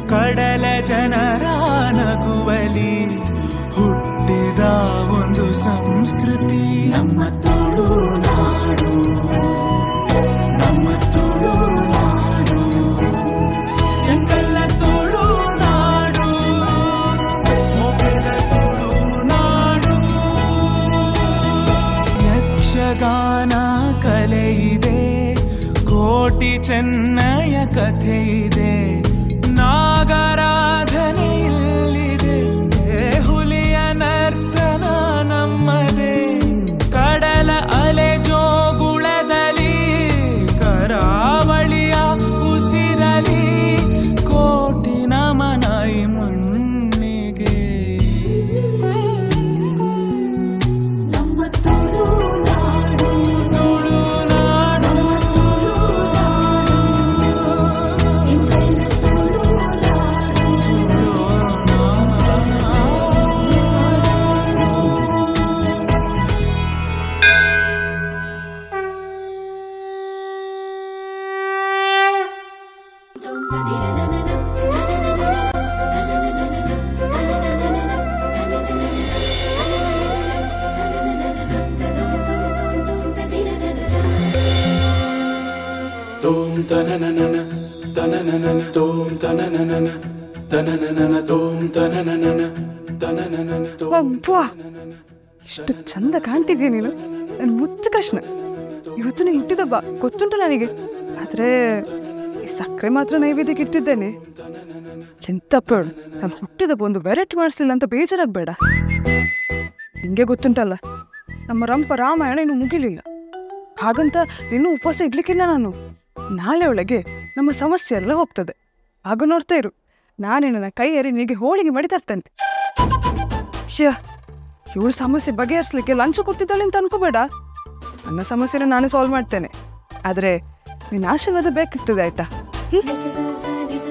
ಕಡಲ ಜನರ ನಗುವಲಿ ಹುಟ್ಟಿದ ಒಂದು ಸಂಸ್ಕೃತಿ ನಮ್ಮ ತುಳು ನಾಡು ನಮ್ಮ ತುಳು ನಾಡು ಎಂಕಲ್ಲ ತುಳು ನಾಡು ಮೊಗದ ತುಳು ನಾಡು ಯಕ್ಷಗಾನ ಕಲೆ ಇದೆ ಕೋಟಿ ಚೆನ್ನಯ ಕಥೆ ಇದೆ ನಾಗರಾಧನೆ ಇಲ್ಲಿದೆ ಏ ಹುಲಿಯ ನರ್ತನ ನಮ್ಮದೇ ಕಡಲ ಅಲೆ ಜೋಗುಳದಲ್ಲಿ ಕರಾವಳಿಯ ಉಸಿರಲಿ ಕೋಟಿ ನಮನ ಈ ಮಣ್ಣಿಗೆ ನಮ್ಮ Tulunadu Tulunadu ಎಂಕಲ್ಲ Tulunadu Dum tananana, tananana, dum tananana, tananana, dum tananana, tananana, dum ಅಬ್ಬಾ ಎಷ್ಟು ಚಂದ ಕಾಣ್ತಿದ್ಯಾ ನೀನು ನನ್ನ ಮುತ್ತು ಕೃಷ್ಣ ಇವತ್ತು ನೀನು ಹುಟ್ಟಿದಬ್ಬ ಗೊತ್ತುಂಟು ನನಗೆ ಆದ್ರೆ ಈ ಸಕ್ಕರೆ ಮಾತ್ರ ನೈವೇದ್ಯಕ್ಕೆ ಇಟ್ಟಿದ್ದೇನೆ ಚಿಂತಪ್ಪೇಳು ನಾನು ಹುಟ್ಟಿದಬ್ಬ ಒಂದು ವೆರೈಟಿ ಮಾಡಿಸ್ಲಿಲ್ಲ ಅಂತ ಬೇಜಾರಾಗಬೇಡ ನಿಂಗೆ ಗೊತ್ತುಂಟಲ್ಲ ನಮ್ಮ ರಂಪ ರಾಮಾಯಣ ಇನ್ನು ಮುಗಿಲಿಲ್ಲ ಹಾಗಂತ ಇನ್ನೂ ಉಪವಾಸ ಇಡ್ಲಿಕ್ಕಿಲ್ಲ ನಾನು ನಾಳೆ ಒಳಗೆ ನಮ್ಮ ಸಮಸ್ಯೆ ಎಲ್ಲ ಹೋಗ್ತದೆ ಆಗ ನೋಡ್ತಾ ಇರು ನಾನೇ ನನ್ನ ಕೈಯರಿ ನಿನಗೆ ಹೋಳಿಗೆ ಮಾಡಿ ತರ್ತೇನೆ ಶ್ಯ ಇವಳು ಸಮಸ್ಯೆ ಬಗೆಹರಿಸ್ಲಿಕ್ಕೆ ಲಂಚ ಕೊಡ್ತಿದ್ದಾಳೆ ಅಂತ ಅನ್ಕೋಬೇಡ ನನ್ನ ಸಮಸ್ಯೆನ ನಾನು ಸಾಲ್ವ್ ಮಾಡ್ತೇನೆ ಆದರೆ ನಿನ್ನ ಆಶೀರ್ವಾದ ಬೇಕಿರ್ತದೆ ಆಯ್ತಾ ಹ್ಮ್?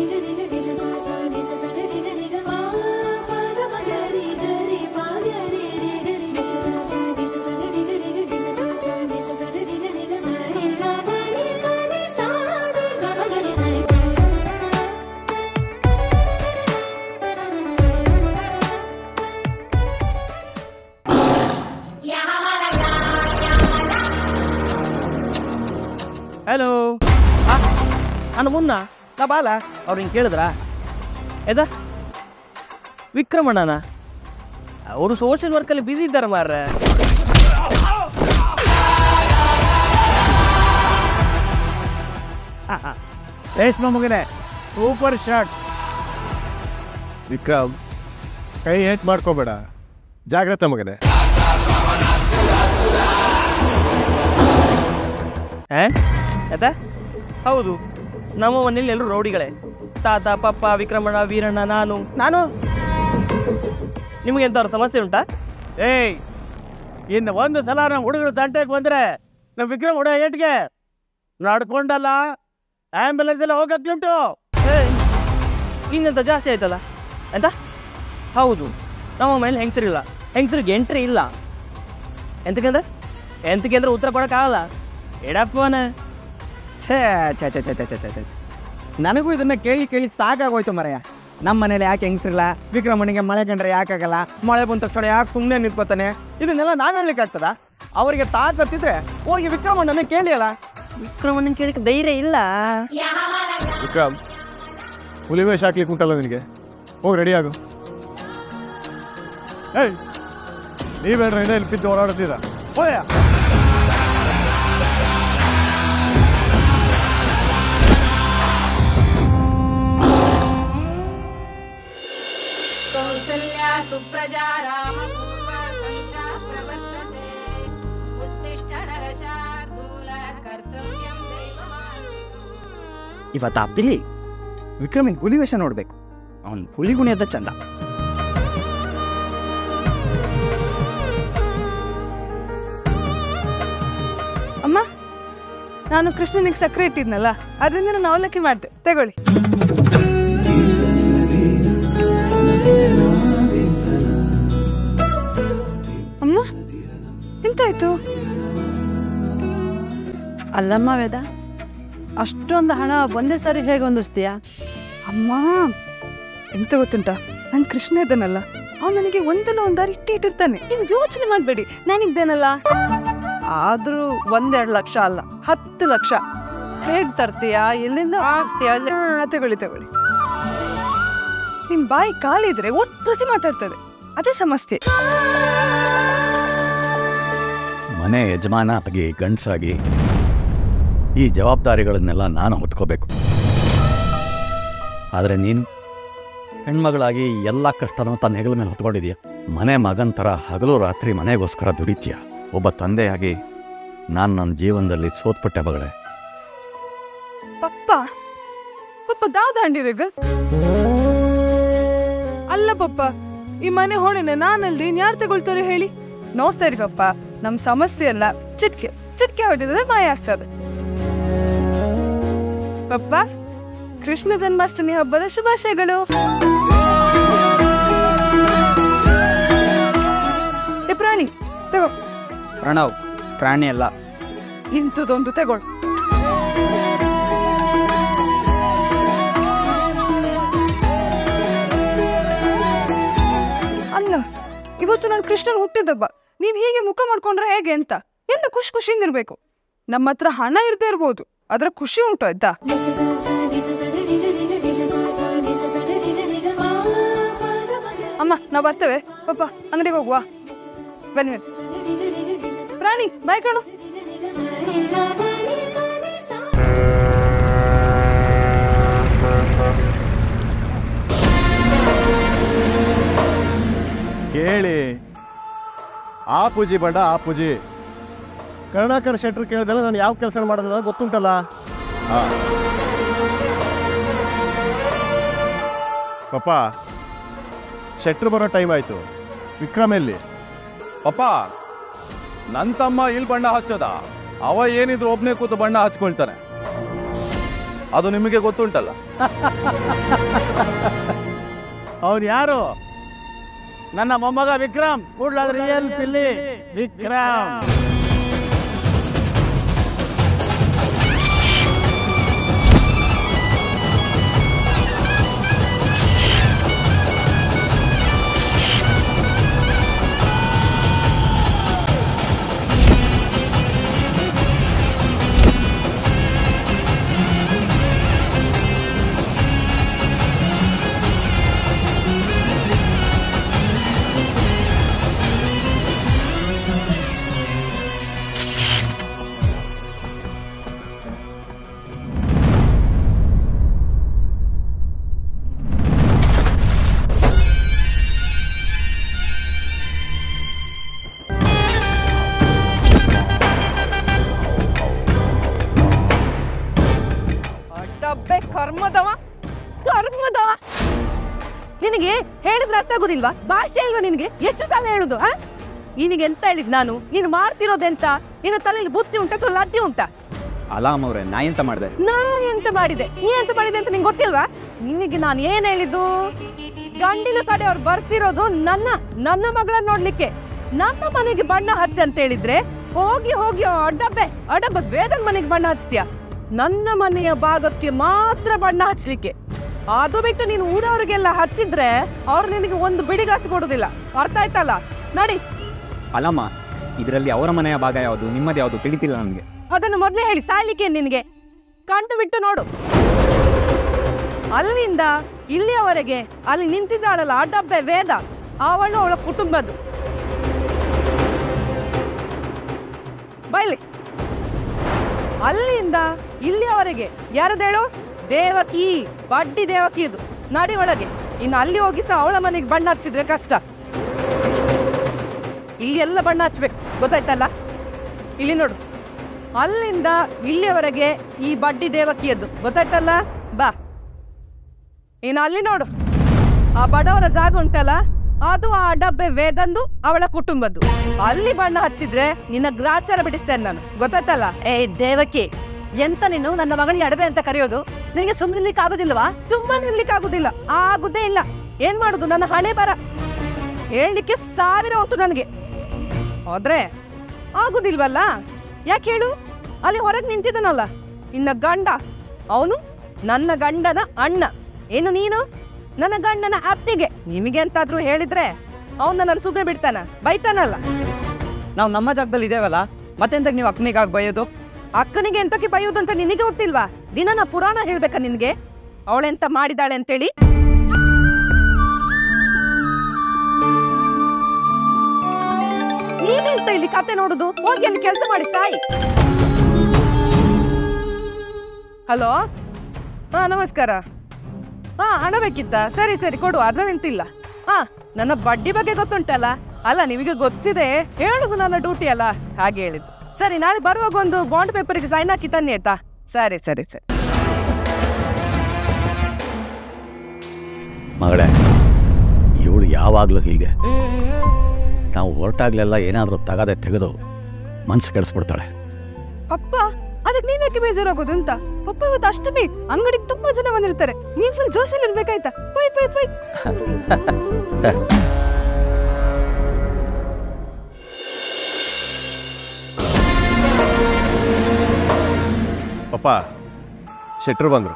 ಹಲೋ ನಾನು ಮುನ್ನ ನಾ ಬಾಲ ಅವ್ರು ಹಿಂಗೆ ಕೇಳಿದ್ರಾ ಎದ ವಿಕ್ರಮಣ್ಣನ ಅವರು ಸೋಷಿಯಲ್ ವರ್ಕಲ್ಲಿ ಬ್ಯುಸಿ ಇದ್ದಾರೆ ಮಾರ್ರೆ ರೇಷ್ಮೆ ಮಗನೇ ಸೂಪರ್ ಶಾಟ್ ವಿಕ್ರಮ್ ಕೈ ಏಟ್ ಮಾಡ್ಕೋಬೇಡ ಜಾಗ್ರತೆ ಮಗನೇ ಏ ಎದ ಹೌದು ನಮ್ಮ ಮನೇಲಿ ಎಲ್ಲರೂ ರೌಡಿಗಳೇ ತಾತ ಪಪ್ಪ ವಿಕ್ರಮಣ್ಣ ವೀರಣ್ಣ ನಾನು ನಾನು ನಿಮಗೆ ಎಂಥವ್ರ ಸಮಸ್ಯೆ ಉಂಟಾ ಏಯ್ ಇನ್ನು ಒಂದು ಸಲ ನಮ್ಮ ಹುಡುಗರು ತಂಟೆಗೆ ಬಂದ್ರೆ ನಮ್ಮ ವಿಕ್ರಮ್ ಹೊಡ ಏಟ್ಗೆ ನಡ್ಕೊಂಡಲ್ಲ ಆಂಬ್ಯುಲೆನ್ಸ್ ಎಲ್ಲ ಹೋಗಕ್ಲುಂಟು ಏ ಇನ್ನೆಂತ ಜಾಸ್ತಿ ಆಯ್ತಲ್ಲ ಎಂತ ಹೌದು ನಮ್ಮ ಮನೇಲಿ ಹೆಂಗಸರಿಲ್ಲ ಹೆಂಗಸರಿಗೆ ಎಂಟ್ರಿ ಇಲ್ಲ ಎಂತಕ್ಕಂದ್ರೆ ಎಂತಕ್ಕೆ ಅಂದ್ರೆ ಉತ್ತರ ಕೊಡೋಕ್ಕಾಗಲ್ಲ ಎಡಪ್ಪನ ಛೇ ಛೇ ಛೇ ಛೇ ಛೇ ಛೇ ಛೇ ಛೇ. ನನಗೂ ಇದನ್ನ ಕೇಳಿ ಕೇಳಿ ಸಾಕಾಗೋಯ್ತು ಮರೆಯ ನಮ್ಮ ಮನೇಲಿ ಯಾಕೆ ಹೆಂಗಸ್ರಿಲ್ಲ ವಿಕ್ರಮಣಿಗೆ ಮಳೆ ಕಂಡ್ರೆ ಯಾಕಾಗಲ್ಲ ಮಳೆ ಬಂದ ತಕ್ಷಣ ಯಾಕೆ ಸುಮ್ಮನೆ ನಿಂತ್ಕೋತಾನೆ ಇದನ್ನೆಲ್ಲ ನಾನು ಹೇಳ್ಲಿಕ್ಕೆ ಆಗ್ತದ ಅವರಿಗೆ ತಾಕತ್ತಿದ್ರೆ ಹೋಗಿ ವಿಕ್ರಮಣ್ಣನ ಕೇಳಿ ಅಲ್ಲ ವಿಕ್ರಮಣ್ಣನ ಕೇಳಕ್ಕೆ ಧೈರ್ಯ ಇಲ್ಲ ವಿಕ್ರಮ್ ಹುಲಿ ವೇಷ ಹಾಕ್ಲಿಕ್ಕೆ ಉಂಟಲ್ಲ ನಿನಗೆ ಹೋಗಿ ರೆಡಿ ಆಗು ಏಯ್ ನೀವೇನ್ರ ಇನ್ನೇ ಇಲ್ಲಿ ಬಿದ್ದು ಹೋರಾಡ್ತೀರಾ ಹೋಯ कौसल्या सुप्रजा रामपूर्वा सन्ध्या प्रवर्तते उत्तिष्ठ नरशार्दूल कर्तव्यं दैवमान्वितम् ಇವತ್ತು ಅಪ್ಪಿಲಿ ವಿಕ್ರಮಿನ ಹುಲಿ ವೇಷ ನೋಡ್ಬೇಕು ಅವನ್ ಹುಲಿ ಗುಣಿಯದ ಚಂದ ಅಮ್ಮ ನಾನು ಕೃಷ್ಣನಿಗೆ ಸಕ್ಕರೆ ಇಟ್ಟಿದ್ನಲ್ಲ ಅದರಿಂದ ನಾನು ಅವಲಕ್ಕಿ ಮಾಡ್ದೆ ತಗೊಳ್ಳಿ ಅಮ್ಮ ಎಂತಾಯ್ತು ಅಲ್ಲಮ್ಮ ವೇದ ಅಷ್ಟೊಂದು ಹಣ ಒಂದೇ ಸಾರಿ ಹೇಗೆ ಹೊಂದಿಸ್ತೀಯಾ ಅಮ್ಮ ಎಂತ ಗೊತ್ತುಂಟ ನನ್ ಕೃಷ್ಣ ಇದ್ದಾನಲ್ಲ ಅವ್ನು ನನಗೆ ಒಂದಲ್ಲ ಒಂದ್ ದಾರಿ ಇಟ್ಟೇ ಇಟ್ಟಿರ್ತಾನೆ ನೀವು ಯೋಚನೆ ಮಾಡ್ಬೇಡಿ ನಾನಿದ್ದೇನಲ್ಲ ಆದ್ರೂ ಒಂದೆರಡು ಲಕ್ಷ ಅಲ್ಲ ಹತ್ತು ಲಕ್ಷ ಹೇಗ್ ತರ್ತೀಯಾ ಎಲ್ಲಿಂದ ಆಗ್ತೀಯಾ ಹಾ, ತಗೊಳ್ಳಿ ತಗೊಳ್ಳಿ ನಿಮ್ ಬಾಯಿ ಕಾಲಿದ್ರೆ ಒಟ್ಟುಸಿ ಮಾತಾಡ್ತದೆ ಅದೇ ಸಮಸ್ಯೆ ಮನೆ ಯಜಮಾನ ಆಗಿ ಗಂಡಸಾಗಿ ಈ ಜವಾಬ್ದಾರಿಗಳನ್ನೆಲ್ಲ ನಾನು ಹೊತ್ಕೋಬೇಕು ಆದರೆ ನೀನು ಹೆಣ್ಮಗಳಾಗಿ ಎಲ್ಲ ಕಷ್ಟನೂ ತನ್ನ ಹೆಗಲ ಮೇಲೆ ಹೊತ್ಕೊಂಡಿದೀಯ ಮನೆ ಮಗನ ಥರ ಹಗಲು ರಾತ್ರಿ ಮನೆಗೋಸ್ಕರ ದುಡಿತೀಯ ಒಬ್ಬ ತಂದೆಯಾಗಿ ನಾನು ನನ್ನ ಜೀವನದಲ್ಲಿ ಸೋತ್ಪಟ್ಟೆ ಮಗಳೇ ಪಪ್ಪ ಪಪ್ಪ ದಾದಾಂಡಿರೇಗ ಅಲ್ಲ ಪಪ್ಪ ಈ ಮನೆ ಹೊಣೆನ ನಾನಲ್ದೆ ಇನ್ಯಾರು ತಗೊಳ್ತಾರೆ ಹೇಳಿ ನೋಡ್ತಾರಿ ಪಪ್ಪ ನಮ್ ಸಮಸ್ಯೆ ಅಲ್ಲ ಚಿಟ್ಕೆ ಚಿಟ್ಕೆ ಹೊಡೆದ್ರೆ ಮಾಯ ಆಗ್ತದೆ ಪಪ್ಪ ಕೃಷ್ಣ ಜನ್ಮಾಷ್ಟಮಿ ಹಬ್ಬದ ಶುಭಾಶಯಗಳು ಏ ಪ್ರಾಣಿ ತಗೋ ಪ್ರಣವ್ ಪ್ರಾಣಿ ಅಲ್ಲ ಇಂಥದೊಂದು ತಗೊಳ್ ಅಲ್ಲ ಇವತ್ತು ನಾನು ಕೃಷ್ಣನ್ ಹುಟ್ಟಿದಬ್ಬ ನೀವ್ ಹೀಗೆ ಮುಖ ಮಾಡ್ಕೊಂಡ್ರೆ ಹೇಗೆ ಅಂತ ಎಲ್ಲ ಖುಷಿ ಖುಷಿಯಿಂದ ಇರ್ಬೇಕು ನಮ್ಮ ಹತ್ರ ಹಣ ಇರ್ದೇ ಇರ್ಬೋದು ಅದ್ರ ಖುಷಿ ಉಂಟು ಆಯ್ತಾ ಅಮ್ಮ ನಾವ್ ಬರ್ತೇವೆ ಪಪ್ಪ ಅಂಗಡಿಗೆ ಹೋಗುವ ಬನ್ನಿ ಬನ್ನಿ. ಪ್ರಾಣಿ ಬಾಯ್ ಕಣು ಕೇಳಿ ಆ ಪೂಜಿ ಬಂಡ ಆ ಪೂಜಿ ಕರುಣಾಕರ್ ಶೆಟ್ರು ಕೇಳಿದೆಲ್ಲ ನಾನು ಯಾವ ಕೆಲಸ ಮಾಡೋದು ಗೊತ್ತುಂಟಲ್ಲ ಹಾ ಪಪ್ಪ ಶೆಟ್ರು ಬರೋ ಟೈಮ್ ಆಯ್ತು ವಿಕ್ರಮ್ ಎಲ್ಲಿ ಪಪ್ಪ ನನ್ನ ತಮ್ಮ ಇಲ್ಲಿ ಬಣ್ಣ ಹಚ್ಚದ ಅವ ಏನಿದ್ರು ಒಬ್ನೇ ಕೂತು ಬಣ್ಣ ಹಚ್ಕೊಳ್ತಾನೆ ಅದು ನಿಮಗೆ ಗೊತ್ತುಂಟಲ್ಲ ಅವ್ರು ಯಾರು ನನ್ನ ಮೊಮ್ಮಗ ವಿಕ್ರಮ್ ಕೂಡ್ಲಾದ ರಿಯಲ್ ಪಿಲ್ಲಿ ವಿಕ್ರಮ್ ಡಬ್ಬೆ ಕರ್ಮದವ ಕರ್ಮದವ ನಿನಗೆ ಹೇಳಿದ್ರೆ ಅರ್ಥ ಆಗೋದಿಲ್ವಾ ಭಾಷೆ ಇಲ್ವಾ ನಿನಗೆ ಎಷ್ಟು ಸಲ ಹೇಳುದು ಆ ನಿನಗೆ ಎಂತ ಹೇಳಿದ್ ನಾನು ನೀನು ಮಾಡ್ತಿರೋದೆಂತ ನಿನ್ನ ತಲೆಯಲ್ಲಿ ಬುದ್ಧಿ ಉಂಟಾ ಅಥವಾ ಲದ್ದಿ ಉಂಟಾ ಅಲಾಮ್ ಅವ್ರೆ ನಾ ಎಂತ ಮಾಡಿದೆ ನಾನು ಎಂತ ಮಾಡಿದೆ ನೀ ಎಂತ ಮಾಡಿದೆ ಅಂತ ನಿಂಗೆ ಗೊತ್ತಿಲ್ವಾ ನಿನಗೆ ನಾನು ಏನ್ ಹೇಳಿದ್ದು ಗಂಡಿನ ಕಡೆ ಅವ್ರು ಬರ್ತಿರೋದು ನನ್ನ ನನ್ನ ಮಗಳನ್ನ ನೋಡ್ಲಿಕ್ಕೆ ನನ್ನ ಮನೆಗೆ ಬಣ್ಣ ಹಚ್ಚ ಅಂತ ಹೇಳಿದ್ರೆ ಹೋಗಿ ಹೋಗಿ ಆ ಅಡ್ಡಬ್ಬೆ ಅಡ್ಡಬ್ಬೆ ವೇದನ್ ಮನೆಗೆ ಬಣ್ಣ ಹಚ್ತೀಯ ನನ್ನ ಮನೆಯ ಭಾಗಕ್ಕೆ ಮಾತ್ರ ಬಣ್ಣ ಹಚ್ಲಿಕ್ಕೆ ಅದು ಬಿಟ್ಟು ನೀನು ಊರವ್ರಿಗೆಲ್ಲ ಹಚ್ಚಿದ್ರೆ ಅವ್ರು ನಿನಗೆ ಒಂದು ಬಿಡಿಗಾಸು ಕೊಡುದಿಲ್ಲ ಅರ್ಥ ಆಯ್ತಲ್ಲ ನಡಿ ಅಲಮ್ಮ ಇದರಲ್ಲಿ ಅವರ ಮನೆಯ ಭಾಗ ಯಾವುದು ನಿಮ್ಮದು ಯಾವುದು ತಿಳಿತಿಲ್ಲ ನನಗೆ ಅದನ್ನು ಮೊದಲೇ ಹೇಳಿ ಸಾಯ್ಲಿಕ್ಕೆ ನಿನಗೆ ಕಂಡು ಬಿಟ್ಟು ನೋಡು ಅಲ್ಲಿಂದ ಇಲ್ಲಿಯವರೆಗೆ ಅಲ್ಲಿ ನಿಂತಿದ್ದಾಳಲ್ಲ ಆ ಡಬ್ಬೆ ವೇದ ಅವಳು ಅವಳ ಕುಟುಂಬದ್ದು ಬೈಲಿ ಅಲ್ಲಿಂದ ಇಲ್ಲಿಯವರೆಗೆ ಯಾರದೇಳು ದೇವಕಿ ಬಡ್ಡಿ ದೇವಕಿ ಇದು ನಡಿ ಒಳಗೆ ಇನ್ನು ಅಲ್ಲಿ ಹೋಗಿ ಸಹ ಅವಳ ಮನೆಗೆ ಬಣ್ಣ ಹಚ್ಚಿದ್ರೆ ಕಷ್ಟ ಇಲ್ಲಿ ಎಲ್ಲ ಬಣ್ಣ ಹಚ್ಬೇಕು ಗೊತ್ತಾಯ್ತಲ್ಲ ಇಲ್ಲಿ ನೋಡು ಅಲ್ಲಿಂದ ಇಲ್ಲಿಯವರೆಗೆ ಈ ಬಡ್ಡಿ ದೇವಕಿಯದ್ದು ಗೊತ್ತಾಯ್ತಲ್ಲ ಬಾ ಇನ್ನು ಅಲ್ಲಿ ನೋಡು ಆ ಬಡವರ ಜಾಗ ಉಂಟಲ್ಲ ಅದು ಆ ಡಬ್ಬೆ ವೇದಂದು ಅವಳ ಕುಟುಂಬದ್ದು ಅಲ್ಲಿ ಬಣ್ಣ ಹಚ್ಚಿದ್ರೆ ನಿನ್ನ ಗ್ರಾಚಾರ ಬಿಡಿಸ್ತೇನೆ ನಾನು ಗೊತ್ತಾಯ್ತಲ್ಲ ಏ ದೇವಕಿ ಎಂತ ನೀನು ನನ್ನ ಮಗಳಿಗೆ ಅಡವೆ ಅಂತ ಕರೆಯೋದು ನಿನಗೆ ಸುಮ್ಮನೆ ಆಗೋದಿಲ್ವಾ ಸುಮ್ಮನೆ ಇರ್ಲಿಕ್ಕೆ ಆಗುದಿಲ್ಲ ಆಗುದೇ ಇಲ್ಲ ಏನ್ ಮಾಡುದು ನನ್ನ ಹಣೆ ಬರ ಹೇಳಲಿಕ್ಕೆ ಸಾವಿರ ಉಂಟು ನನಗೆ ಹೋದ್ರೆ ಆಗುದಿಲ್ವಲ್ಲ ಯಾಕೆ ಹೇಳು ಅಲ್ಲಿ ಹೊರಗೆ ನಿಂತಿದ್ದಾನಲ್ಲ ಇನ್ನ ಗಂಡ ಅವನು ನನ್ನ ಗಂಡನ ಅಣ್ಣ ಏನು ನೀನು ನನ್ನ ಗಂಡನ ಅತ್ತಿಗೆ ನಿಮಗೆ ಎಂತಾದ್ರೂ ಹೇಳಿದ್ರೆ ಅವ್ನು ನನ್ನ ಸುಮ್ಮನೆ ಬಿಡ್ತಾನ ಬೈತಾನಲ್ಲ ನಾವು ನಮ್ಮ ಜಾಗದಲ್ಲಿ ಇದೇವಲ್ಲ ಮತ್ತೆಂತಕ್ಕೆ ನೀವು ಅಕ್ಕನಿಗಾಗಿ ಬೈಯೋದು ಅಕ್ಕನಿಗೆ ಎಂತಕ್ಕೆ ಬೈಯೋದು ಅಂತ ನಿನಗೆ ಗೊತ್ತಿಲ್ವಾ ದಿನನ ಪುರಾಣ ಹೇಳ್ಬೇಕಾ ನಿನ್ಗೆ ಅವಳೆಂತ ಮಾಡಿದಾಳೆ ಅಂತೇಳಿ ನೀನೆಂತ ಇಲ್ಲಿ ಕತೆ ನೋಡುದು ಹೋಗಿ ಅಲ್ಲಿ ಕೆಲಸ ಮಾಡಿ ಸಾಯಿ ಹಲೋ ಹಾ ನಮಸ್ಕಾರ ಹಾ ಹಣ ಬೇಕಿತ್ತ ಸರಿ ಸರಿ ಕೊಡು ಅದ್ರನೆಂತಿಲ್ಲ ಹಾ ನನ್ನ ಬಡ್ಡಿ ಬಗ್ಗೆ ಗೊತ್ತುಂಟಲ್ಲ ಅಲ್ಲ ನಿಮಗೆ ಗೊತ್ತಿದೆ ಹೇಳುದು ನನ್ನ ಡ್ಯೂಟಿ ಅಲ್ಲ ಹಾಗೆ ಹೇಳಿದ್ದು ಸರಿ ನಾಳೆ ಬರುವಾಗ ಒಂದು ಬಾಂಡ್ ಪೇಪರ್ಗೆ ಸೈನ್ ಹಾಕಿ ತನ್ನಿ ಆಯ್ತಾ ಸರಿ ಸರಿ ಸರಿ ಮಗಳೇ ಇವಳು ಯಾವಾಗಲೂ ಹೀಗೆ ನಾವು ಹೊರಟಾಗ್ಲೆಲ್ಲ ಏನಾದರೂ ತಗದೆ ತೆಗೆದು ಮನ್ಸು ಕೆಡಿಸ್ಬಿಡ್ತಾಳೆ ಅಪ್ಪ ಅದಕ್ಕೆ ನೀವ್ಯಾಕೆ ಬೇಜಾರಾಗೋದು ಅಂತ ಪಪ್ಪ ಇವತ್ತು ಅಷ್ಟಮಿ ಅಂಗಡಿಗೆ ತುಂಬಾ ಜನ ಬಂದಿರ್ತಾರೆ ನೀವ್ ಫುಲ್ ಜೋಶಲ್ಲಿ ಇರ್ಬೇಕಾಯ್ತಾ ಪೈ ಪೈ ಪೈ ಪಪ್ಪ ಶೆಟ್ರು ಬಂದರು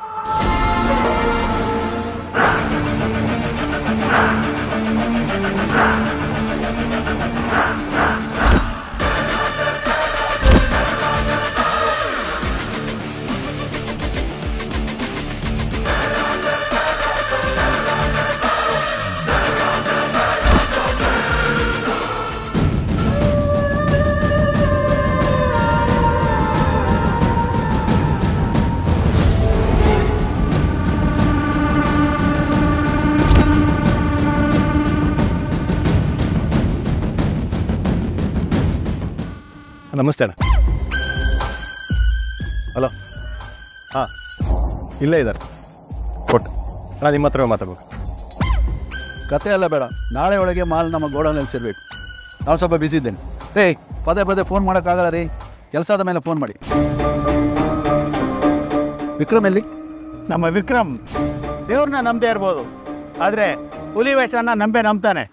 ನಮಸ್ತೆ ಅಣ್ಣ ಹಲೋ ಹಾಂ ಇಲ್ಲೇ ಇದ್ದಾರೆ ಕೊಟ್ಟು ಅಣ್ಣ ನಿಮ್ಮ ಹತ್ರ ಮಾತಾಡ್ಬೇಕು ಕತೆ ಎಲ್ಲ ಬೇಡ ನಾಳೆ ಒಳಗೆ ಮಾಲ್ ನಮ್ಮ ಗೋಡೌನಲ್ಲಿ ಸೇರ್ಬೇಕು ನಾನು ಸ್ವಲ್ಪ ಬ್ಯುಸಿ ಇದ್ದೇನೆ ರೇ ಪದೇ ಪದೇ ಫೋನ್ ಮಾಡೋಕ್ಕಾಗಲ್ಲ ರೀ ಕೆಲಸ ಆದ ಮೇಲೆ ಫೋನ್ ಮಾಡಿ ವಿಕ್ರಮ್ ಎಲ್ಲಿ ನಮ್ಮ ವಿಕ್ರಮ್ ದೇವ್ರನ್ನ ನಂಬದೇ ಇರ್ಬೋದು ಆದರೆ ಹುಲಿ ವೇಷನ ನಂಬೆ ನಂಬ್ತಾನೆ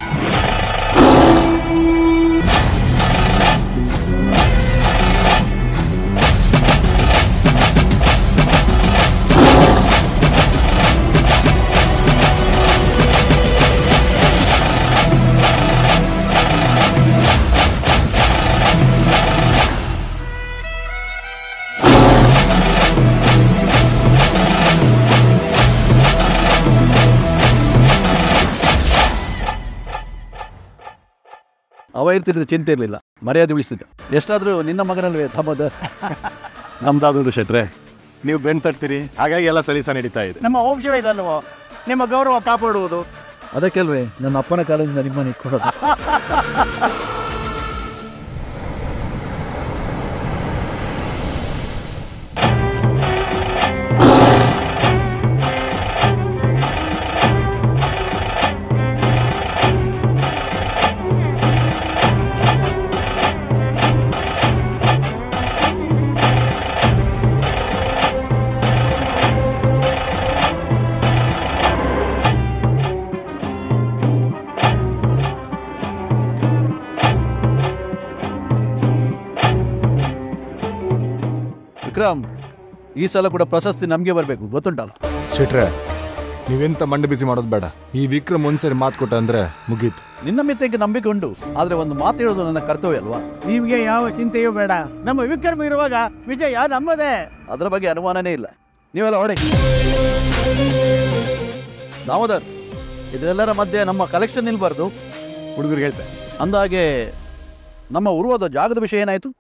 ಅವ ಇರ್ತಿದ್ರೆ ಚಿಂತೆ ಇರಲಿಲ್ಲ ಮರ್ಯಾದೆ ಉಳಿಸ್ತಿದ್ದ ಎಷ್ಟಾದರೂ ನಿನ್ನ ಮಗನಲ್ವೇ ತಮ್ಮದ ನಮ್ದಾದ್ರು ಶೆಟ್ರೆ ನೀವು ಬೆನ್ ತಟ್ತೀರಿ ಹಾಗಾಗಿ ಎಲ್ಲ ಸಲೀಸ ನಡೀತಾ ಇದೆ ನಮ್ಮ ವಂಶವೇ ಇದಲ್ವೋ ನಿಮ್ಮ ಗೌರವ ಕಾಪಾಡುವುದು ಅದಕ್ಕೆಲ್ವೇ ನನ್ನ ಅಪ್ಪನ ಕಾಲದಿಂದ ನಿಮ್ಮನೆ ಕೊಡೋದು ವಿಕ್ರಮ್ ಈ ಸಲ ಕೂಡ ಪ್ರಶಸ್ತಿ ನಮಗೆ ಬರಬೇಕು ಗೊತ್ತುಂಟಲ್ಲ ಶೆಟ್ರೆ ನೀವೆಂತ ಮಂಡ ಬಿಸಿ ಮಾಡೋದು ಬೇಡ ಈ ವಿಕ್ರಮ್ ಒಂದ್ಸರಿ ಮಾತು ಕೊಟ್ಟ ಅಂದ್ರೆ ಮುಗೀತು ನಿನ್ನ ಮಿತ್ತಕ್ಕೆ ನಂಬಿಕೆ ಉಂಟು ಆದರೆ ಒಂದು ಮಾತು ಹೇಳೋದು ನನ್ನ ಕರ್ತವ್ಯ ಅಲ್ವಾ ನಿಮಗೆ ಯಾವ ಚಿಂತೆಯೂ ಬೇಡ ನಮ್ಮ ವಿಕ್ರಮ್ ಇರುವಾಗ ವಿಜಯ ನಮ್ಮದೇ ಅದರ ಬಗ್ಗೆ ಅನುಮಾನನೇ ಇಲ್ಲ ನೀವೆಲ್ಲ ಹೊಡೆ ದಾಮೋದರ್ ಇದೆಲ್ಲರ ಮಧ್ಯೆ ನಮ್ಮ ಕಲೆಕ್ಷನ್ ನಿಲ್ಬಾರ್ದು ಹುಡುಗರಿಗೆ ಹೇಳ್ತೆ ಅಂದಾಗೆ ನಮ್ಮ ಉರುವಾದ ಜಾಗದ ವಿಷಯ ಏನಾಯ್ತು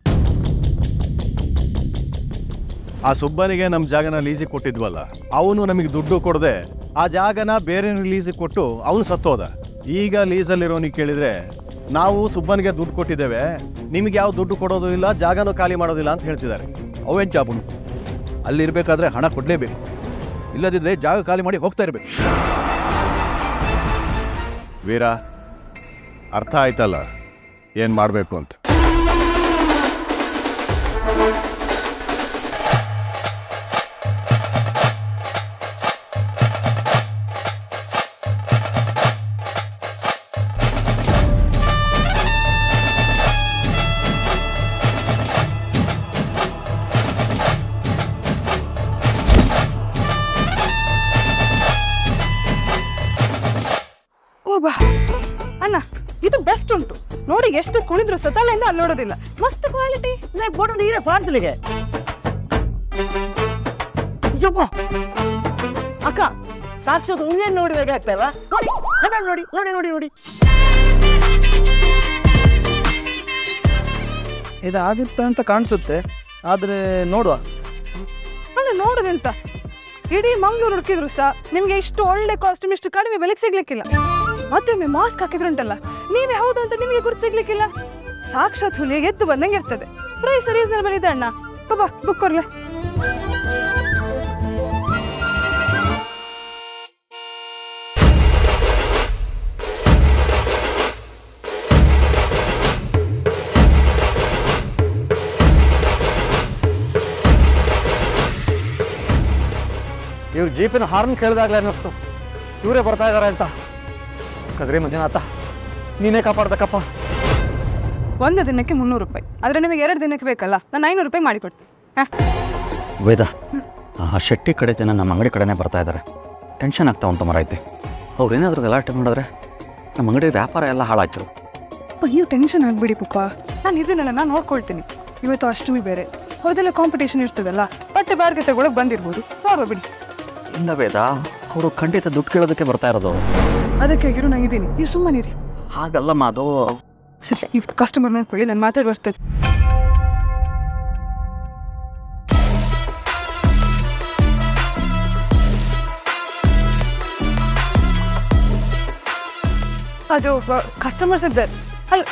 ಆ ಸುಬ್ಬನಿಗೆ ನಮ್ಮ ಜಾಗನ ಲೀಸಿಗೆ ಕೊಟ್ಟಿದ್ವಲ್ಲ ಅವನು ನಮಗೆ ದುಡ್ಡು ಕೊಡದೆ ಆ ಜಾಗನ ಬೇರೆ ಲೀಸಿಗೆ ಕೊಟ್ಟು ಅವನು ಸತ್ತೋದ ಈಗ ಲೀಸಲ್ಲಿರೋನಿಗೆ ಕೇಳಿದ್ರೆ ನಾವು ಸುಬ್ಬನಿಗೆ ದುಡ್ಡು ಕೊಟ್ಟಿದ್ದೇವೆ ನಿಮಗೆ ಯಾವ ದುಡ್ಡು ಕೊಡೋದು ಇಲ್ಲ ಜಾಗನೂ ಖಾಲಿ ಮಾಡೋದಿಲ್ಲ ಅಂತ ಹೇಳ್ತಿದ್ದಾರೆ ಅವೇನ್ ಜಾಬನು ಅಲ್ಲಿ ಇರಬೇಕಾದ್ರೆ ಹಣ ಕೊಡಲೇಬೇಕು ಇಲ್ಲದಿದ್ರೆ ಜಾಗ ಖಾಲಿ ಮಾಡಿ ಹೋಗ್ತಾ ಇರಬೇಕು ವೀರ ಅರ್ಥ ಆಯ್ತಲ್ಲ ಏನು ಮಾಡಬೇಕು ಅಂತ ಬಾ ಅಣ್ಣ ಇದು ಬೆಸ್ಟ್ ಉಂಟು ನೋಡಿ ಎಷ್ಟು ಕುಣಿದ್ರು ಸತಾಲೆಯಿಂದ ಅಲ್ಲಿ ನೋಡೋದಿಲ್ಲ ಮಸ್ತ್ ಕ್ವಾಲಿಟಿ ಬೋಟು ನೀರೇ ಪಾರ್ಸಲಿಗೆ ಯಪ್ಪ ಅಕ್ಕ ಸಾಕ್ಷಾತ್ ಉಂಗೇನು ನೋಡ್ಬೇಕಾಗ್ತಲ್ಲ ನೋಡಿ ಕನ್ನಡ ನೋಡಿ ನೋಡಿ ನೋಡಿ ನೋಡಿ ಇದಾಗುತ್ತೆ ಅಂತ ಕಾಣಿಸುತ್ತೆ ಆದರೆ ನೋಡುವ ಅಣ್ಣ ನೋಡೋದೆಂತ ಇಡೀ ಮಂಗ್ಳೂರು ಹುಡುಕಿದ್ರು ಸಹ ನಿಮ್ಗೆ ಇಷ್ಟು ಒಳ್ಳೆ ಕಾಸ್ಟ್ಯೂಮ್ ಇಷ್ಟು ಕಡಿಮೆ ಬೆಲೆಗೆ ಸಿಗ್ಲಿಕ್ಕಿಲ್ಲ ಮತ್ತೊಮ್ಮೆ ಮಾಸ್ಕ್ ಹಾಕಿದ್ರುಂಟಲ್ಲ ನೀವೇ ಹೌದು ಅಂತ ನಿಮಗೆ ಗುರುತು ಸಿಗ್ಲಿಕ್ಕಿಲ್ಲ ಸಾಕ್ಷಾತ್ ಹುಲಿ ಎದ್ದು ಬಂದಂಗೆ ಇರ್ತದೆ ಪ್ರೈಸ್ ರೀಸನಬಲ್ ಇದೆ ಅಣ್ಣ ಬಾಬಾ ಬುಕ್ ಕೊರ್ಲೆ ಇವ್ರು ಜೀಪಿನ ಹಾರ್ನ್ ಕೇಳಿದಾಗಲೇ ಅನ್ನಿಸ್ತು ಇವರೇ ಬರ್ತಾ ಇದ್ದಾರೆ ಅಂತ ಕದ್ರಿ ಮಂಜುನಾಥ ನೀನೇ ಕಾಪಾಡ್ಬೇಕಪ್ಪ ಒಂದು ದಿನಕ್ಕೆ ಮುನ್ನೂರು ರೂಪಾಯಿ ಆದ್ರೆ ನಿಮಗೆ ಎರಡು ದಿನಕ್ಕೆ ಬೇಕಲ್ಲ ನಾನು ಐನೂರು ರೂಪಾಯಿ ಮಾಡಿಕೊಡ್ತೀನಿ ಹಾ ವೇದ ಆ ಶೆಟ್ಟಿ ಕಡೆ ಜನ ನಮ್ಮ ಅಂಗಡಿ ಕಡೆನೇ ಬರ್ತಾ ಇದ್ದಾರೆ ಟೆನ್ಷನ್ ಆಗ್ತಾ ಉಂಟು ಮರೈತೆ ಅವ್ರು ಏನಾದರೂ ಗಲಾಟೆ ಮಾಡಿದ್ರೆ ನಮ್ಮ ಅಂಗಡಿ ವ್ಯಾಪಾರ ಎಲ್ಲ ಹಾಳಾಯ್ತು ಅಪ್ಪ ನೀವು ಟೆನ್ಷನ್ ಆಗಬೇಡಿ ಪಪ್ಪ ನಾನು ಇದನ್ನೆಲ್ಲ ನಾನು ನೋಡ್ಕೊಳ್ತೀನಿ ಇವತ್ತು ಅಷ್ಟಮಿ ಬೇರೆ ಹೊರದೆಲ್ಲ ಕಾಂಪಿಟೇಷನ್ ಇರ್ತದಲ್ಲ ಬಟ್ಟೆ ಬಾರ್ಗೆ ತಗೊಳಕ್ ಬಂದಿರ್ಬೋದು ನೋಡುವ ಬಿಡಿ ಇಲ್ಲ ವೇದ ಅವರು ಖಂಡಿತ ದುಡ್ಡು ಕೇಳೋದಕ್ಕೆ ಬರ್ತಾ ಇರೋದು ಅದಕ್ಕಾಗಿರೋ ನಾನು ಇದ್ದೀನಿ ನೀವು ಸುಮ್ಮನಿರಿ ಹಾಗಲ್ಲಮ್ಮ ಅದು ಸರಿ ನೀವು ಕಸ್ಟಮರ್ ನೋಡ್ಕೊಳ್ಳಿ ನಾನು ಮಾತಾಡಿ ಬರ್ತೇನೆ ಅದು ಕಸ್ಟಮರ್ಸ್ ಇದ್ದಾರೆ ಅಲ್ಲ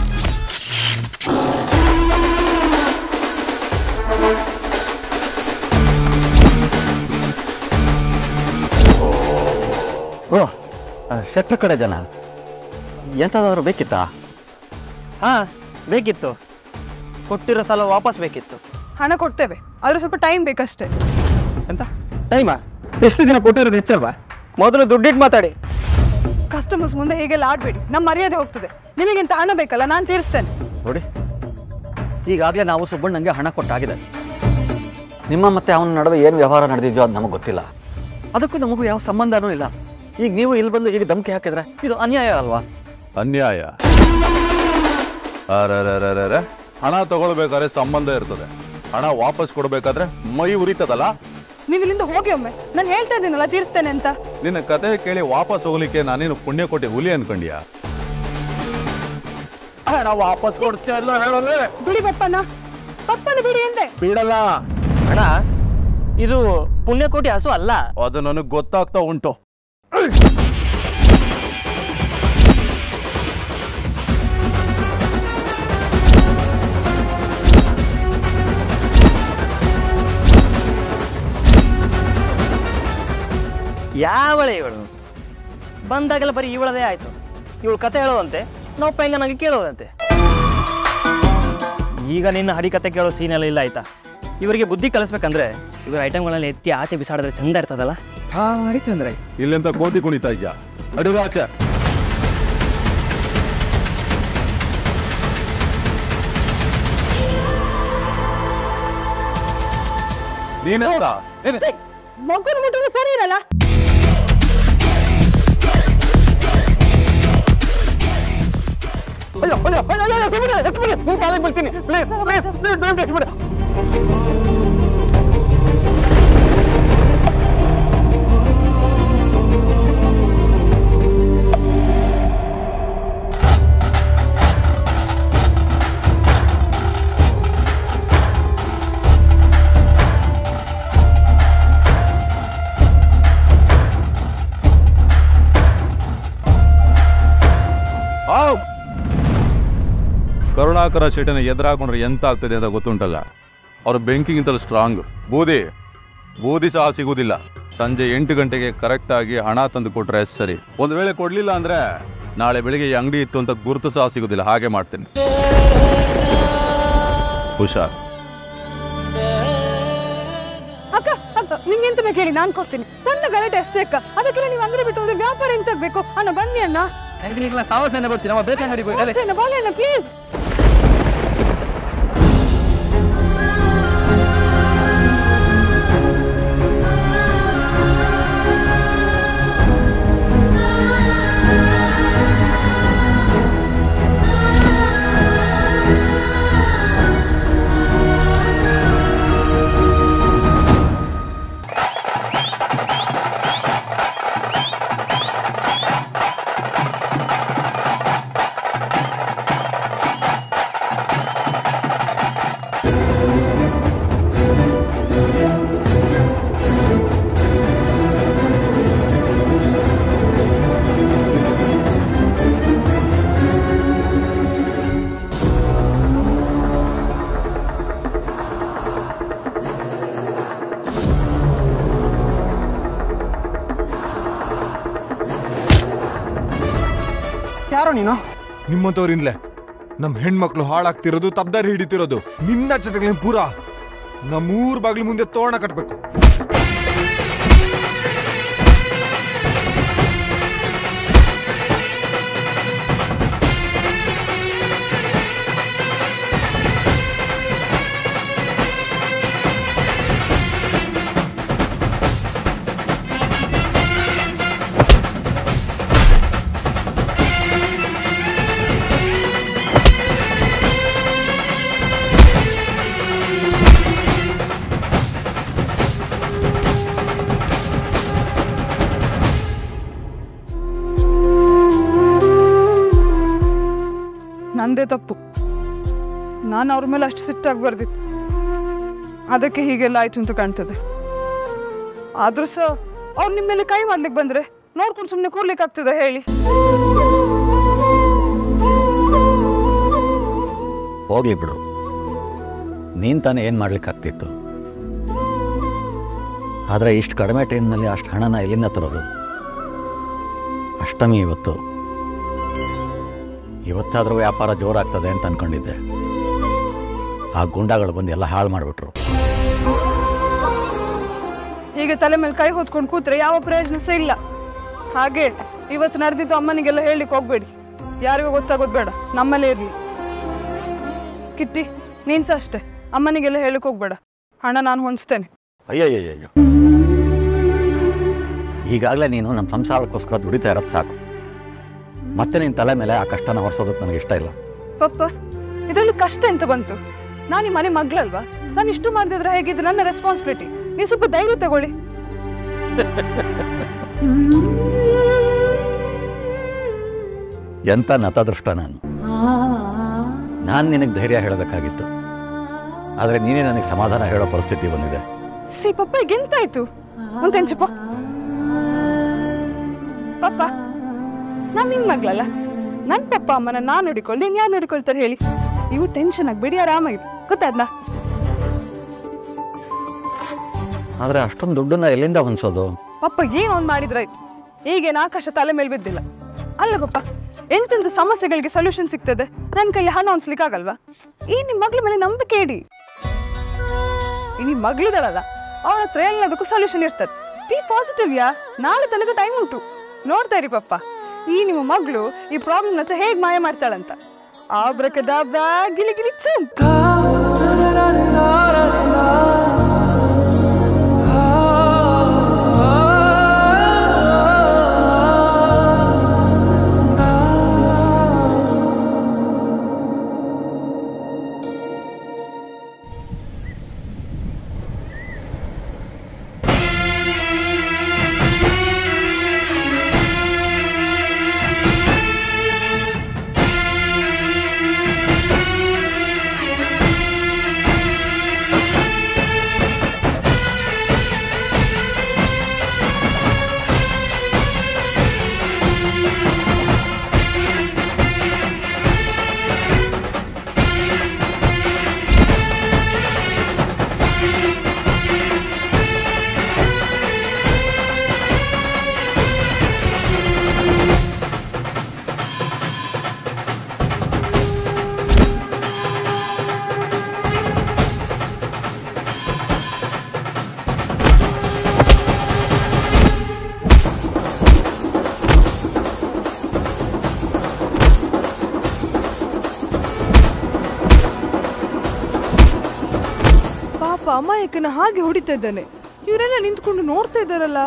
ಓ ಶೆಟ್ರ ಕಡೆ ಜನ ಎಂಥದಾದ್ರೂ ಬೇಕಿತ್ತಾ ಹಾ ಬೇಕಿತ್ತು ಕೊಟ್ಟಿರೋ ಸಲ ವಾಪಸ್ ಬೇಕಿತ್ತು ಹಣ ಕೊಡ್ತೇವೆ ಆದ್ರೆ ಸ್ವಲ್ಪ ಟೈಮ್ ಬೇಕಷ್ಟೇ ಎಂತ ಟೈಮಾ ಎಷ್ಟು ದಿನ ಕೊಟ್ಟಿರೋದು ಹೆಚ್ಚಲ್ವಾ ಮೊದಲು ದುಡ್ಡಿಟ್ಟು ಮಾತಾಡಿ ಕಸ್ಟಮರ್ಸ್ ಮುಂದೆ ಹೀಗೆಲ್ಲ ಆಡಬೇಡಿ ನಮ್ಮ ಮರ್ಯಾದೆ ಹೋಗ್ತದೆ ನಿಮಗಿಂತ ಹಣ ಬೇಕಲ್ಲ ನಾನು ತೀರಿಸ್ತೇನೆ ನೋಡಿ ಈಗಾಗಲೇ ನಾವು ಸುಬ್ಬಣ್ಣಂಗೆ ಹಣ ಕೊಟ್ಟಾಗಿದೆ ನಿಮ್ಮ ಮತ್ತೆ ಅವನ ನಡುವೆ ಏನು ವ್ಯವಹಾರ ನಡೆದಿದ್ಯೋ ಅದು ನಮಗೆ ಗೊತ್ತಿಲ್ಲ ಅದಕ್ಕೂ ನಮಗೂ ಯಾವ ಸಂಬಂಧನೂ ಇಲ್ಲ ಈಗ ನೀವು ಇಲ್ಲಿ ಬಂದು ಈಗ ಧಮಕಿ ಹಾಕಿದ್ರೆ ಇದು ಅನ್ಯಾಯ ಅಲ್ವಾ ಅನ್ಯಾಯ ಅರರರರರ. ಹಣ ತಗೊಳ್ಬೇಕಾದ್ರೆ ಸಂಬಂಧ ಇರ್ತದೆ ಹಣ ವಾಪಸ್ ಕೊಡ್ಬೇಕಾದ್ರೆ ಮೈ ಉರಿತದಲ್ಲ ನೀವು ಇಲ್ಲಿಂದ ಹೋಗಿ ಒಮ್ಮೆ ನಾನು ಹೇಳ್ತಾ ಇದ್ದೀನಲ್ಲ ತೀರಿಸ್ತೇನೆ ಅಂತ ನಿನ್ನ ಕತೆ ಕೇಳಿ ವಾಪಸ್ ಹೋಗ್ಲಿಕ್ಕೆ ನಾನೇನು ಪುಣ್ಯ ಕೊಟ್ಟೆ ಹುಲಿ ಅನ್ಕೊಂಡ್ಯಾ ಹಣ ವಾಪಸ್ ಕೊಡ್ತೀಯಲ್ಲ ಹೇಳೋಲೆ ಬಿಡಿ ಪಪ್ಪನ ಪಪ್ಪನ ಬಿಡಿ ಎಂದೆ ಬೀಳಲ್ಲ ಅಣ್ಣ ಇದು ಪುಣ್ಯಕೋಟಿ ಹಸು ಅಲ್ಲ ಅದು ನನಗೆ ಗೊತ್ತಾಗ್ತಾ ಉಂಟು ಯಾವಳೆ ಇವಳು ಬಂದಾಗೆಲ್ಲ ಬರೀ ಇವಳದೇ ಆಯ್ತು ಇವಳು ಕತೆ ಹೇಳೋದಂತೆ ನಾವು ಪೆಂಗ ನನಗೆ ಕೇಳೋದಂತೆ ಈಗ ನಿನ್ನ ಹರಿಕತೆ ಕೇಳೋ ಸೀನೆಲ್ಲ ಇಲ್ಲ ಆಯ್ತಾ ಇವರಿಗೆ ಬುದ್ಧಿ ಕಲಿಸ್ಬೇಕಂದ್ರೆ ಇವ್ರ ಐಟಮ್ಗಳಲ್ಲಿ ಎತ್ತಿ ಆಚೆ ಬಿಸಾಡಿದ್ರೆ ಚಂದ ಇರ್ತದಲ್ಲ ಭಾರಿ ತೊಂದರೆ ಇಲ್ಲೆಂತ ಕೋತಿ ಕುಣಿತಾ ಇದ್ಯಾ ಅಡುಗ ಆಚೆ ನೀನೆಂತ ಏನ್- ಮಗುನ ಮುಟ್ಟೋದು ಸರಿ ಇರಲ್ಲ ಅಯ್ಯೋ ಅಯ್ಯೋ ಅಯ್ಯೋ ಅಯ್ಯೋ ಸುಮ್ಮನೆ ಸುಮ್ಮನೆ ನಿಮ್ಮ ಕಾಲಿಗೆ ಬರ್ತೀನಿ ಪ್ಲೀಸ್ ಪ್ಲೀಸ್ ಪ್ಲೀಸ್ ದಯವಿಟ್ಟು ಸುಮ್ಮನೆ ಆವ್! ಕರುಣಾಕರ ಶೆಟ್ಟನ ಎದುರಾಕೊಂಡ್ರೆ ಎಂತ ಆಗ್ತದೆ ಅಂತ ಗೊತ್ತುಂಟಲ್ಲ ಅವರು ಬೆಂಕಿಗಿಂತಲೂ ಸ್ಟ್ರಾಂಗ್ ಬೂದಿ ಬೂದಿ ಸಹ ಸಿಗುವುದಿಲ್ಲ ಸಂಜೆ ಎಂಟು ಗಂಟೆಗೆ ಕರೆಕ್ಟ್ ಆಗಿ ಹಣ ತಂದು ಕೊಟ್ರೆ ಸರಿ ಒಂದು ವೇಳೆ ಕೊಡ್ಲಿಲ್ಲ ಅಂದ್ರೆ ನಾಳೆ ಬೆಳಿಗ್ಗೆ ಈ ಅಂಗಡಿ ಇತ್ತು ಅಂತ ಗುರುತು ಸಹ ಸಿಗುದಿಲ್ಲ ಹಾಗೆ ಮಾಡ್ತೀನಿ ಹುಷಾರ್ ಅಕ್ಕ ಅಕ್ಕ ನಿಂಗೆ ಎಂತ ಬೇಕು ಹೇಳಿ ನಾನು ಕೊಡ್ತೀನಿ ಸಣ್ಣ ಗಲಾಟೆ ಅಷ್ಟೇ ಅಕ್ಕ ಅದಕ್ಕೆಲ್ಲ ನೀವು ಅಂಗಡಿ ಬಿಟ್ಟು ಹೋದ್ರೆ ವ್ಯಾಪಾರ ಎಂತ ಬೇಕು ಅಣ್ಣ ಬನ್ನಿ ಅಣ್ಣ ಸಾವಧಾನ ಬರ್ತೀನಿ ಅವ ಬೇಕಾ ಅಂಗಡಿ ಹೋಗಿ ಅಣ್ಣ ಬಾಳೆ ಪ್ಲೀಸ್ ಆ ಯಾರೋ ನೀನು ನಿಮ್ಮಂಥವ್ರಿಂದಲೇ ನಮ್ಮ ಹೆಣ್ಮಕ್ಳು ಹಾಳಾಗ್ತಿರೋದು ತಬ್ದಾರಿ ಹಿಡಿತಿರೋದು ನಿನ್ನ ಜೊತೆಗಳನ್ನ ಪೂರ ನಮ್ಮೂರ್ ಬಾಗ್ಲ ಮುಂದೆ ತೋರಣ ಕಟ್ಬೇಕು ನಂದೇ ತಪ್ಪು ನಾನು ಅವ್ರ ಮೇಲೆ ಅಷ್ಟು ಸಿಟ್ಟಾಗಬಾರ್ದಿತ್ತು ಅದಕ್ಕೆ ಹೀಗೆಲ್ಲ ಆಯ್ತು ಅಂತ ಕಾಣ್ತದೆ ಆದ್ರೂ ಸಹ ಅವ್ರು ನಿಮ್ಮ ಮೇಲೆ ಕೈ ಮಾಡ್ಲಿಕ್ಕೆ ಬಂದ್ರೆ ನೋಡ್ಕೊಂಡು ಸುಮ್ಮನೆ ಕೂರ್ಲಿಕ್ಕೆ ಆಗ್ತದೆ ಹೇಳಿ ಹೋಗ್ಲಿ ಬಿಡು ನೀನು ತಾನೇ ಏನು ಮಾಡ್ಲಿಕ್ಕಾಗ್ತಿತ್ತು ಆದರೆ ಇಷ್ಟು ಕಡಿಮೆ ಟೈಮ್ನಲ್ಲಿ ಅಷ್ಟು ಹಣನ ಎಲ್ಲಿಂದ ತರೋದು ಅಷ್ಟಮಿ ಇವತ್ತು ಇವತ್ತಾದರೂ ವ್ಯಾಪಾರ ಜೋರಾಗ್ತದೆ ಅಂತ ಅನ್ಕೊಂಡಿದ್ದೆ ಆ ಗುಂಡಾಗಳು ಬಂದು ಎಲ್ಲ ಹಾಳು ಮಾಡಿಬಿಟ್ರು ಹೀಗೆ ತಲೆ ಮೇಲೆ ಕೈ ಹೊತ್ಕೊಂಡು ಕೂತ್ರೆ ಯಾವ ಪ್ರಯೋಜನ ಸಹ ಇಲ್ಲ ಹಾಗೆ ಇವತ್ತು ನಡೆದಿದ್ದು ಅಮ್ಮನಿಗೆಲ್ಲ ಹೇಳಲಿಕ್ಕೆ ಹೋಗ್ಬೇಡಿ ಯಾರಿಗೂ ಗೊತ್ತಾಗೋದು ಬೇಡ ನಮ್ಮಲ್ಲೇ ಇರಲಿ ಕಿಟ್ಟಿ ನೀನ್ ಸಹ ಅಷ್ಟೇ ಅಮ್ಮನಿಗೆಲ್ಲ ಹೇಳಕ್ ಹೋಗ್ಬೇಡ ಹಣ ನಾನು ಹೊಂದಿಸ್ತೇನೆ ಅಯ್ಯಯ್ಯಯ್ಯೋ ಈಗಾಗಲೇ ನೀನು ನಮ್ಮ ಸಂಸಾರಕ್ಕೋಸ್ಕರ ದುಡಿತಾ ಇರೋದು ಸಾಕು ಮತ್ತೆ ನಿನ್ನ ತಲೆ ಮೇಲೆ ಆ ಕಷ್ಟನ ಹೊರಿಸೋದಕ್ಕೆ ನನಗೆ ಇಷ್ಟ ಇಲ್ಲ ಪಪ್ಪ ಇದರಲ್ಲಿ ಕಷ್ಟ ಎಂತ ಬಂತು ನಾನು ಈ ಮನೆ ಮಗಳಲ್ವಾ ನಾನು ಇಷ್ಟು ಮಾಡ್ದಿದ್ರೆ ಹೇಗಿದ್ದು ನನ್ನ ರೆಸ್ಪಾನ್ಸಿಬಿಲಿಟಿ ನೀವು ಸ್ವಲ್ಪ ಧೈರ್ಯ ತಗೊಳ್ಳಿ ಎಂಥ ನತದೃಷ್ಟ ನಾನು ನಾನು ನಿನಗೆ ಧೈರ್ಯ ಹೇಳಬೇಕಾಗಿತ್ತು ಆದರೆ ನೀನೇ ನನಗೆ ಸಮಾಧಾನ ಹೇಳೋ ಪರಿಸ್ಥಿತಿ ಬಂದಿದೆ ಸಿ ಪಪ್ಪ ಈಗ ಎಂತಾಯ್ತು ಒಂದು ತೆಂಚಪ್ಪ ಪಪ್ಪ ನಾನು ನಿನ್ ಮಗಳಲ್ಲ ನನ್ನ ಪಪ್ಪ ಅಮ್ಮನ ನಾನು ನೋಡಿಕೊಳ್ಳಿ ನೀನ್ ಯಾರು ನೋಡಿಕೊಳ್ತಾರೆ ಹೇಳಿ ನೀವು ಟೆನ್ಷನ್ ಆಗಬೇಡಿ ಆರಾಮಾಗಿ ಗೊತ್ತಾದ್ನಾ ಆದರೆ ಅಷ್ಟೊಂದು ದುಡ್ಡನ್ನ ಎಲ್ಲಿಂದ ಹೊಂದಿಸೋದು ಪಪ್ಪ ಏನು ಒಂದು ಮಾಡಿದ್ರಾಯ್ತು ಈಗೇನು ಆಕಾಶ ತಲೆ ಮೇಲೆ ಬಿದ್ದಿಲ್ಲ ಅಲ್ಲ ಪಪ್ಪ ಎಂತೆಂತ ಸಮಸ್ಯೆಗಳಿಗೆ ಸೊಲ್ಯೂಷನ್ ಸಿಗ್ತದೆ ನನ್ನ ಕೈಲಿ ಹಣ ಹೊಂದ್ಸ್ಲಿಕ್ಕಾಗಲ್ವಾ ಈ ನಿಮ್ಮ ಮಗಳ ಮೇಲೆ ನಂಬಿಕೆ ಇಡಿ ಈ ನಿಮ್ಮ ಮಗಳಿದಾಳಲ್ಲ ಅವಳ ಹತ್ರ ಎಲ್ಲದಕ್ಕೂ ಸೊಲ್ಯೂಷನ್ ಇರ್ತದೆ ಬಿ ಪಾಸಿಟಿವ್ ಯಾ ನಾಳೆ ತನಕ ಟೈಮ್ ಉಂಟು ನೋಡ್ತಾ ಇರಿ ಪಪ್ಪ ಈ ನಿಮ್ಮ ಮಗಳು ಈ ಪ್ರಾಬ್ಲಮ್ ಹತ್ರ ಹೇಗೆ ಮಾಯ ಮಾಡ್ತಾಳಂತ ಆ ಬ್ರಕದಾಬ್ರಾ ಗಿಲಿ ಗಿಲಿ ಚುಮ್ ಪಾಪ ಅಮಾಯಕನ ಹಾಗೆ ಹೊಡಿತಾ ಇದ್ದಾನೆ ಇವರೆಲ್ಲ ನಿಂತ್ಕೊಂಡು ನೋಡ್ತಾ ಇದ್ದಾರಲ್ಲ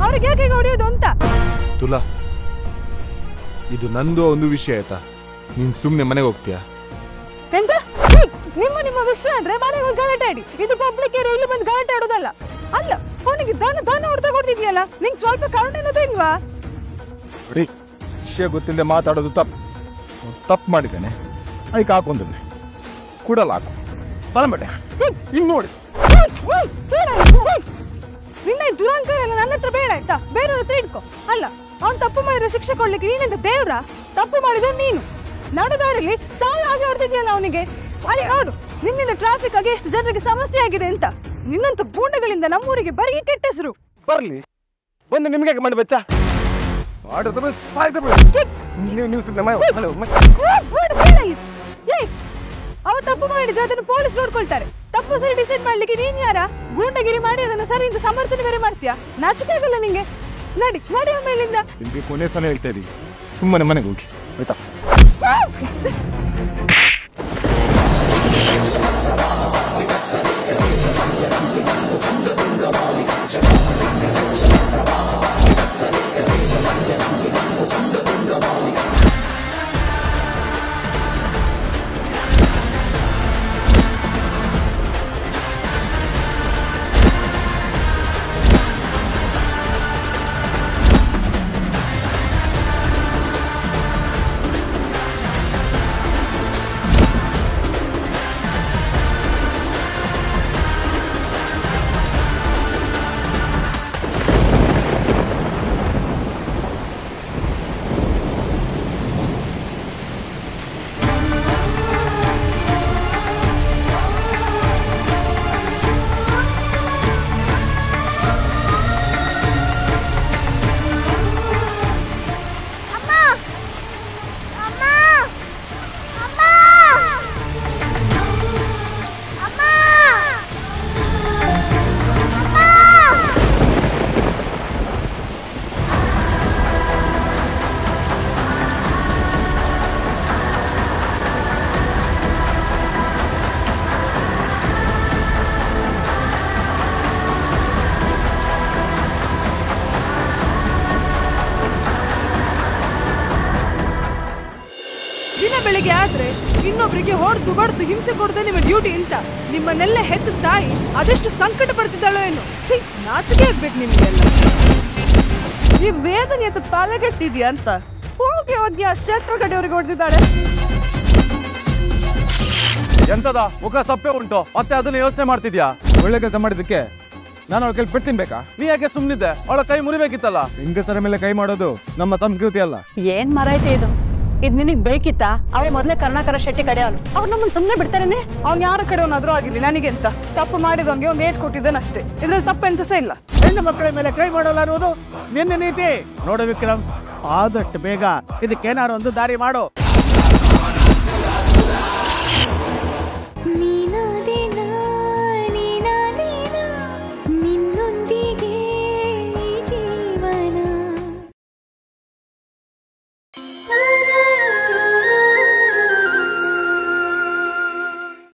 ಅವ್ರಿಗೆ ಯಾಕೆ ಈಗ ಹೊಡೆಯೋದು ಅಂತ ತುಲಾ ಇದು ನಂದು ಒಂದು ವಿಷಯ ಆಯ್ತಾ ನೀನ್ ಸುಮ್ನೆ ಮನೆಗೆ ಹೋಗ್ತೀಯಾ ಎಂತ ಹೇ, ನಿಮ್ಮ ನಿಮ್ಮ ವಿಷಯ ಅಂದ್ರೆ ಮನೆಗೆ ಹೋಗಿ ಗಲಾಟೆ ಆಡಿ ಇದು ಪಬ್ಲಿಕ್ ಏರಿಯಾ ಇಲ್ಲಿ ಬಂದು ಗಲಾಟೆ ಆಡೋದಲ್ಲ ಅಲ್ಲ ಅವನಿಗೆ ದಾನ ದಾನ ಹೊಡ್ತಾ ಕೊಡ್ತಿದ್ಯಲ್ಲ ನಿಂಗೆ ಸ್ವಲ್ಪ ಕಾರಣ ಏನದು ಇಲ್ವಾ ನೋಡಿ ವಿಷಯ ಗೊತ್ತಿಲ್ಲದೆ ಮಾತಾಡೋದು ತಪ್ಪು ತಪ್ಪು ಮಾಡಿದ್ದೇನೆ ಅದಕ್ಕೆ ಹಾಕೊಂಡ್ರೆ ಕೂಡಲ್ಲ ಹಾಕು ಬಲಂಬೇಡ ಹಿಂಗೆ ನೋಡಿ ನಿನ್ನ ಈ ದುರಂಕಾರ ಎಲ್ಲ ನನ್ನ ಹತ್ರ ಬೇಡ ಆಯ್ತಾ ಬೇರೆಯವ್ರ ಹತ್ರ ಇಟ್ಕೋ ಅಲ್ಲ ಅವ್ನು ತಪ್ಪು ಮಾಡಿದ್ರೆ ಶಿಕ್ಷೆ ಕೊಡ್ಲಿಕ್ಕೆ ನೀನೆಂತ ದೇವ್ರ ತಪ್ಪು ಮಾಡಿದ್ರೆ ನೀನು ನಡುದಾರಿಲಿ ಸಾಲ ಆಗಿ ಹೊಡ್ತಿದ್ಯಲ್ಲ ಅವನಿಗೆ ಅಲ್ಲಿ ನೋಡು ನಿನ್ನಿಂದ ಟ್ರಾಫಿಕ್ ಆಗಿ ಎಷ್ಟು ಜನರಿಗೆ ಸಮಸ್ಯೆ ಆಗಿದೆ ಅಂತ ನಿನ್ನಂತ ಬೂಂಡಗಳಿಂದ ನಮ್ಮೂರಿಗೆ ಬರೀ ಕೆಟ್ಟ ಹೆಸರು ಬರಲಿ ಬಂದು ನಿಮಗೆ ಮಾಡಿ ಬೆಚ್ಚ ಮಾಡಿದ್ರೆ ಸಾಯ್ತು ಬಿಡು. ನೀವು ನೀವು ಸುಮ್ಮನೆ ಮನೆ ಹೋಗಿ, ಮನೆ ಹೋಗಿ, ಮನೆ ಹೋಗಿ. ಏಯ್ ಅವ ತಪ್ಪು ಮಾಡಿದ್ರೆ ಅದನ್ನು ಪೊಲೀಸ್ ನೋಡ್ಕೊಳ್ತಾರೆ ತಪ್ಪು ಸರಿ ಡಿಸೈಡ್ ಮಾಡ್ಲಿಕ್ಕೆ ನೀನ್ ಯಾರ ಗೂಂಡಗಿರಿ ಮಾಡಿ ಅದನ್ನ ಸರಿ ಅಂತ ಸಮರ್ಥನೆ ಬೇರೆ ಮಾಡ್ತೀಯಾ ನಾಚಿಕೆ ಆಗಲ್ಲ ನಿಂಗೆ ನಡಿ ನಡಿ ಆಮೇಲಿಂದ ನಿಮಗೆ ಕೊನೆ ಸಲ ಹೇಳ್ತಾ ಇದ್ದೀವಿ ಸುಮ್ಮನೆ ಮನೆಗೆ ಹೋಗಿ ಆಯ್ತಾ ದಿನ ಬೆಳಿಗ್ಗೆ ಆದ್ರೆ ಇನ್ನೊಬ್ರಿಗೆ ಹೊಡೆದು ಬಡ್ದು ಹಿಂಸೆ ಕೊಡದೆ ನಿಮ್ಮ ಡ್ಯೂಟಿ ಅಂತ ನಿಮ್ಮನ್ನೆಲ್ಲ ಹೆತ್ತ ತಾಯಿ ಅದೆಷ್ಟು ಸಂಕಟ ಪಡ್ತಿದ್ದಾಳೋ ಏನು ಸಿ ನಾಚಿಕೆ ಆಗ್ಬೇಕು ನಿಮ್ಗೆಲ್ಲ ಈ ವೇದನೆ ಅಂತ ತಲೆ ಕೆಟ್ಟಿದ್ಯಾ ಅಂತ ಹೋಗಿ ಹೋಗಿ ಆ ಶೆಟ್ರ ಕಡೆಯವ್ರಿಗೆ ಹೊಡೆದಿದ್ದಾಳೆ ಎಂತದ ಮುಖ ಸಪ್ಪೆ ಉಂಟು ಮತ್ತೆ ಅದನ್ನ ಯೋಚನೆ ಮಾಡ್ತಿದ್ಯಾ ಒಳ್ಳೆ ಕೆಲಸ ಮಾಡಿದ್ದಕ್ಕೆ ನಾನು ಅವಳ ಕೈ ಪೆಟ್ಟು ತಿನ್ಬೇಕಾ ನೀ ಯಾಕೆ ಸುಮ್ಮನಿದ್ದೆ ಅವಳ ಕೈ ಮುರಿಬೇಕಿತ್ತಲ್ಲ ಹೆಂಗಸರ ಮೇಲೆ ಕೈ ಮಾಡೋದು ನಮ್ಮ ಸಂಸ್ಕೃತಿ ಅಲ್ಲ ಏನ್ ಮರೈತೆ ಇದು ಇದ್ ನಿನಗ್ ಬೇಕಿತ್ತಾ ಅವ ಮೊದ್ಲೇ ಕರುಣಾಕರ ಶೆಟ್ಟಿ ಕಡೆ ಅವನು ಅವ್ರು ನಮ್ಮನ್ನ ಸುಮ್ನೆ ಬಿಡ್ತಾರೇನೆ ಅವ್ನು ಯಾರ ಕಡೆಯವನಾದ್ರೂ ಆಗಿರ್ಲಿ ನನಗೆ ಅಂತ ತಪ್ಪು ಮಾಡಿದವನ್ಗೆ ಒಂದು ಏಟ್ ಕೊಟ್ಟಿದ್ದಾನಷ್ಟೇ ಇದ್ರಲ್ಲಿ ತಪ್ಪು ಎಂತ ಸಹ ಇಲ್ಲ ಹೆಣ್ಣು ಮಕ್ಕಳ ಮೇಲೆ ಕೈ ಮಾಡೋಲ್ಲ ಅನ್ನೋದು ನಿನ್ನ ನೀತಿ ನೋಡು ವಿಕ್ರಮ್ ಆದಷ್ಟು ಬೇಗ ಇದಕ್ಕೇನಾರು ಒಂದು ದಾರಿ ಮಾಡು